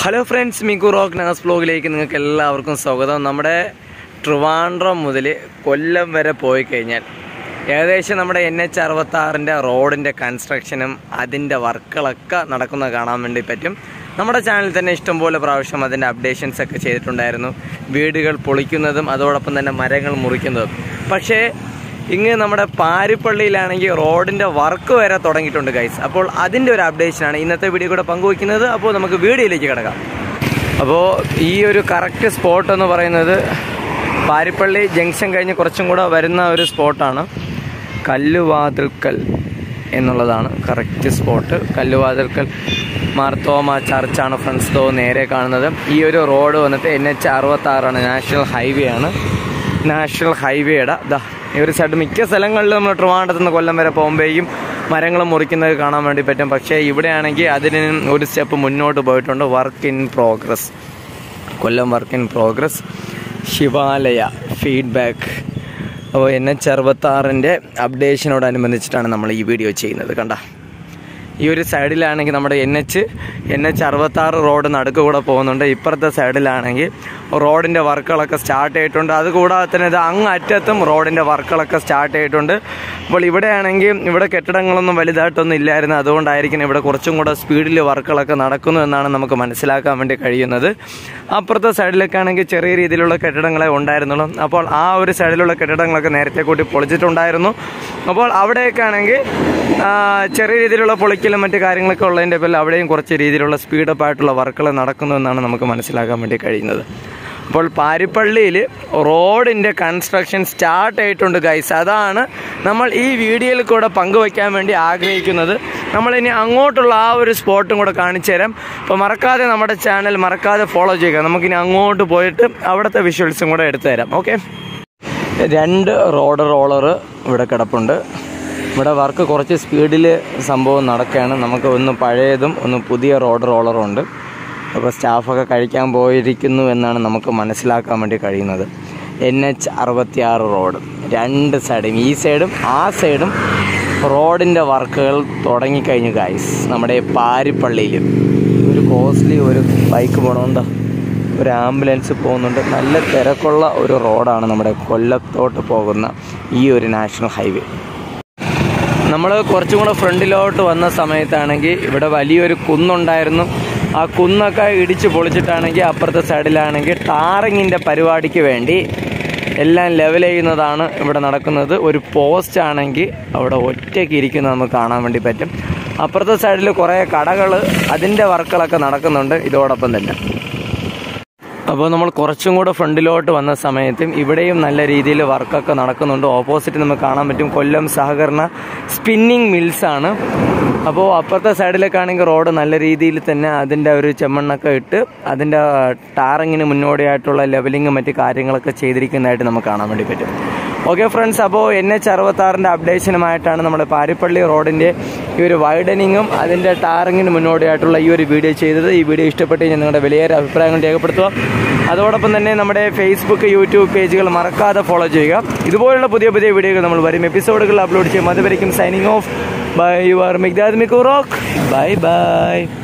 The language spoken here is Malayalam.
hello friends Miku rock Naz ബ്ലോഗിലേക്ക് നിങ്ങൾക്ക് എല്ലാവർക്കും സ്വാഗതം നമ്മുടെ ട്രിവാൻഡ്രം മുതൽ കൊല്ലം വരെ പോയി കഴിഞ്ഞാൽ ഏകദേശം നമ്മുടെ എൻ എച്ച് അറുപത്താറിൻ്റെ റോഡിൻ്റെ കൺസ്ട്രക്ഷനും അതിൻ്റെ വർക്കുകളൊക്കെ നടക്കുന്നത് കാണാൻ വേണ്ടി പറ്റും നമ്മുടെ ചാനലിൽ തന്നെ ഇഷ്ടംപോലെ പ്രാവശ്യം അതിൻ്റെ അപ്ഡേഷൻസ് ഒക്കെ ചെയ്തിട്ടുണ്ടായിരുന്നു വീടുകൾ പൊളിക്കുന്നതും അതോടൊപ്പം തന്നെ മരങ്ങൾ മുറിക്കുന്നതും പക്ഷേ ഇങ്ങ് നമ്മുടെ പാരിപ്പള്ളിയിലാണെങ്കിൽ റോഡിൻ്റെ വർക്ക് വരെ തുടങ്ങിയിട്ടുണ്ട് ഗൈസ് അപ്പോൾ അതിൻ്റെ ഒരു അപ്ഡേഷനാണ് ഇന്നത്തെ വീഡിയോ കൂടെ പങ്കുവയ്ക്കുന്നത് അപ്പോൾ നമുക്ക് വീഡിയോയിലേക്ക് കിടക്കാം അപ്പോൾ ഈ ഒരു കറക്റ്റ് സ്പോട്ട് എന്ന് പറയുന്നത് പാരിപ്പള്ളി ജംഗ്ഷൻ കഴിഞ്ഞ് കുറച്ചും കൂടെ വരുന്ന ഒരു സ്പോട്ടാണ് കല്ലുവാതിൽക്കൽ എന്നുള്ളതാണ് കറക്റ്റ് സ്പോട്ട് കല്ലുവാതിൽക്കൽ മാർത്തോമ ചർച്ചാണ് ഫ്രണ്ട്സ് ദോ നേരെ കാണുന്നത് ഈ ഒരു റോഡ് വന്നിട്ട് എൻ എച്ച് അറുപത്താറാണ് നാഷണൽ ഹൈവേ ആണ് നാഷണൽ ഹൈവേയുടെ ദാ ഈ ഒരു സൈഡ് മിക്ക സ്ഥലങ്ങളിലും നമ്മൾ ട്രിവാൻഡത്ത് നിന്ന് കൊല്ലം വരെ പോകുമ്പോഴേക്കും മരങ്ങൾ മുറിക്കുന്നത് കാണാൻ വേണ്ടി പറ്റും പക്ഷേ ഇവിടെയാണെങ്കിൽ അതിന് ഒരു സ്റ്റെപ്പ് മുന്നോട്ട് പോയിട്ടുണ്ട് work in progress Kollam work in progress Shivalaya feedback അപ്പോൾ എൻ എച്ച് അറുപത്താറിൻ്റെ അപ്ഡേഷനോടനുബന്ധിച്ചിട്ടാണ് നമ്മൾ ഈ വീഡിയോ ചെയ്യുന്നത് കണ്ട ഈ ഒരു സൈഡിലാണെങ്കിൽ നമ്മുടെ എൻ എച്ച് എൻ എച്ച് അറുപത്താറ് റോഡ് നടുക്ക് കൂടെ പോകുന്നുണ്ട് ഇപ്പുറത്തെ സൈഡിലാണെങ്കിൽ റോഡിൻ്റെ വർക്കുകളൊക്കെ സ്റ്റാർട്ട് ചെയ്തിട്ടുണ്ട് അതുകൂടാതെ തന്നെ ഇത് അങ്ങ് അറ്റത്തും റോഡിൻ്റെ വർക്കുകളൊക്കെ സ്റ്റാർട്ട് ചെയ്തിട്ടുണ്ട് അപ്പോൾ ഇവിടെയാണെങ്കിൽ ഇവിടെ കെട്ടിടങ്ങളൊന്നും വലുതായിട്ടൊന്നും ഇല്ലായിരുന്നു അതുകൊണ്ടായിരിക്കും ഇവിടെ കുറച്ചും കൂടെ സ്പീഡിൽ വർക്കുകളൊക്കെ നടക്കുന്നു എന്നാണ് നമുക്ക് മനസ്സിലാക്കാൻ വേണ്ടി കഴിയുന്നത് അപ്പുറത്തെ സൈഡിലൊക്കെ ആണെങ്കിൽ ചെറിയ രീതിയിലുള്ള കെട്ടിടങ്ങളെ ഉണ്ടായിരുന്നുള്ളൂ അപ്പോൾ ആ ഒരു സൈഡിലുള്ള കെട്ടിടങ്ങളൊക്കെ നേരത്തെ കൂട്ടി പൊളിച്ചിട്ടുണ്ടായിരുന്നു അപ്പോൾ അവിടെയൊക്കെ ആണെങ്കിൽ ആ, ചെറിയ രീതിയിലുള്ള പൊളിക്കലും മറ്റു കാര്യങ്ങളൊക്കെ ഉള്ളതിൻ്റെ പേരിൽ അവിടെയും കുറച്ച് രീതിയിലുള്ള സ്പീഡപ്പ് ആയിട്ടുള്ള വർക്കുകൾ നടക്കുന്നു എന്നാണ് നമുക്ക് മനസ്സിലാക്കാൻ വേണ്ടി കഴിയുന്നത് അപ്പോൾ പാരിപ്പള്ളിയിൽ റോഡിൻ്റെ കൺസ്ട്രക്ഷൻ സ്റ്റാർട്ട് ആയിട്ടുണ്ട് ഗൈസ് അതാണ് നമ്മൾ ഈ വീഡിയോയിൽ കൂടെ പങ്കുവയ്ക്കാൻ വേണ്ടി ആഗ്രഹിക്കുന്നത് നമ്മളിനി അങ്ങോട്ടുള്ള ആ ഒരു സ്പോട്ടും കൂടെ കാണിച്ചു തരാം അപ്പോൾ മറക്കാതെ നമ്മുടെ ചാനൽ മറക്കാതെ ഫോളോ ചെയ്യുക നമുക്കിനി അങ്ങോട്ട് പോയിട്ട് അവിടുത്തെ വിഷ്വൽസും കൂടെ എടുത്തു തരാം ഓക്കെ രണ്ട് റോഡ് റോളർ ഇവിടെ കിടപ്പുണ്ട് ഇവിടെ വർക്ക് കുറച്ച് സ്പീഡിൽ സംഭവം നടക്കുകയാണ് നമുക്ക് ഒന്ന് പഴയതും ഒന്ന് പുതിയ റോഡ് റോളറും ഉണ്ട് അപ്പോൾ സ്റ്റാഫൊക്കെ കഴിക്കാൻ പോയിരിക്കുന്നു എന്നാണ് നമുക്ക് മനസ്സിലാക്കാൻ വേണ്ടി കഴിയുന്നത് എൻ എച്ച് അറുപത്തിയാറ് റോഡ് രണ്ട് സൈഡും ഈ സൈഡും ആ സൈഡും റോഡിൻ്റെ വർക്കുകൾ തുടങ്ങിക്കഴിഞ്ഞു ഗൈസ് നമ്മുടെ പാരിപ്പള്ളിയിൽ ഒരു കോസ്റ്റ്ലി ഒരു ബൈക്ക് പോകണമെന്തോ ഒരു ആംബുലൻസ് പോകുന്നുണ്ട് നല്ല തിരക്കുള്ള ഒരു റോഡാണ് നമ്മുടെ കൊല്ലത്തോട്ട് പോകുന്ന ഈ ഒരു നാഷണൽ ഹൈവേ നമ്മൾ കുറച്ചും കൂടെ ഫ്രണ്ടിലോട്ട് വന്ന സമയത്താണെങ്കിൽ ഇവിടെ വലിയൊരു കുന്നുണ്ടായിരുന്നു ആ കുന്നൊക്കെ ഇടിച്ച് പൊളിച്ചിട്ടാണെങ്കിൽ അപ്പുറത്തെ സൈഡിലാണെങ്കിൽ ടാറിങ്ങിൻ്റെ പരിപാടിക്ക് വേണ്ടി എല്ലാം ലെവൽ ചെയ്യുന്നതാണ് ഇവിടെ നടക്കുന്നത് ഒരു പോസ്റ്റ് ആണെങ്കിൽ അവിടെ ഒറ്റയ്ക്ക് ഇരിക്കുന്നത് നമുക്ക് കാണാൻ വേണ്ടി പറ്റും അപ്പുറത്തെ സൈഡിൽ കുറേ കടകൾ അതിൻ്റെ വർക്കുകളൊക്കെ നടക്കുന്നുണ്ട് ഇതോടൊപ്പം തന്നെ അപ്പോൾ നമ്മൾ കുറച്ചും കൂടെ ഫ്രണ്ടിലോട്ട് വന്ന സമയത്തും ഇവിടെയും നല്ല രീതിയിൽ വർക്കൊക്കെ നടക്കുന്നുണ്ട് ഓപ്പോസിറ്റ് നമുക്ക് കാണാൻ പറ്റും കൊല്ലം സഹകരണ സ്പിന്നിങ് മിൽസ് ആണ് അപ്പോൾ അപ്പുറത്തെ സൈഡിലൊക്കെ ആണെങ്കിൽ റോഡ് നല്ല രീതിയിൽ തന്നെ അതിൻ്റെ ഒരു ചെമ്മണ്ണൊക്കെ ഇട്ട് അതിൻ്റെ ടാറിങ്ങിന് മുന്നോടിയായിട്ടുള്ള ലെവലിങ്ങും മറ്റ് കാര്യങ്ങളൊക്കെ ചെയ്തിരിക്കുന്നതായിട്ട് നമുക്ക് കാണാൻ വേണ്ടി പറ്റും ഓക്കെ ഫ്രണ്ട്സ് അപ്പോൾ എൻ എച്ച് അറുപത്താറിൻ്റെ അപ്ഡേഷനുമായിട്ടാണ് നമ്മുടെ പാരിപ്പള്ളി റോഡിൻ്റെ ഈ ഒരു വൈഡനിങ്ങും അതിൻ്റെ ടാറിങ്ങിന് മുന്നോടിയായിട്ടുള്ള ഈ ഒരു വീഡിയോ ചെയ്തത് ഈ വീഡിയോ ഇഷ്ടപ്പെട്ട് കഴിഞ്ഞാൽ നിങ്ങളുടെ വിലയേറെ അഭിപ്രായങ്ങൾ രേഖപ്പെടുത്തുക അതോടൊപ്പം തന്നെ നമ്മുടെ ഫേസ്ബുക്ക് യൂട്യൂബ് പേജുകൾ മറക്കാതെ ഫോളോ ചെയ്യുക ഇതുപോലുള്ള പുതിയ പുതിയ വീഡിയോകൾ നമ്മൾ വരും എപ്പിസോഡുകൾ അപ്ലോഡ് ചെയ്യും അതുവരെയും signing off by U R Migdad Miku rock bye by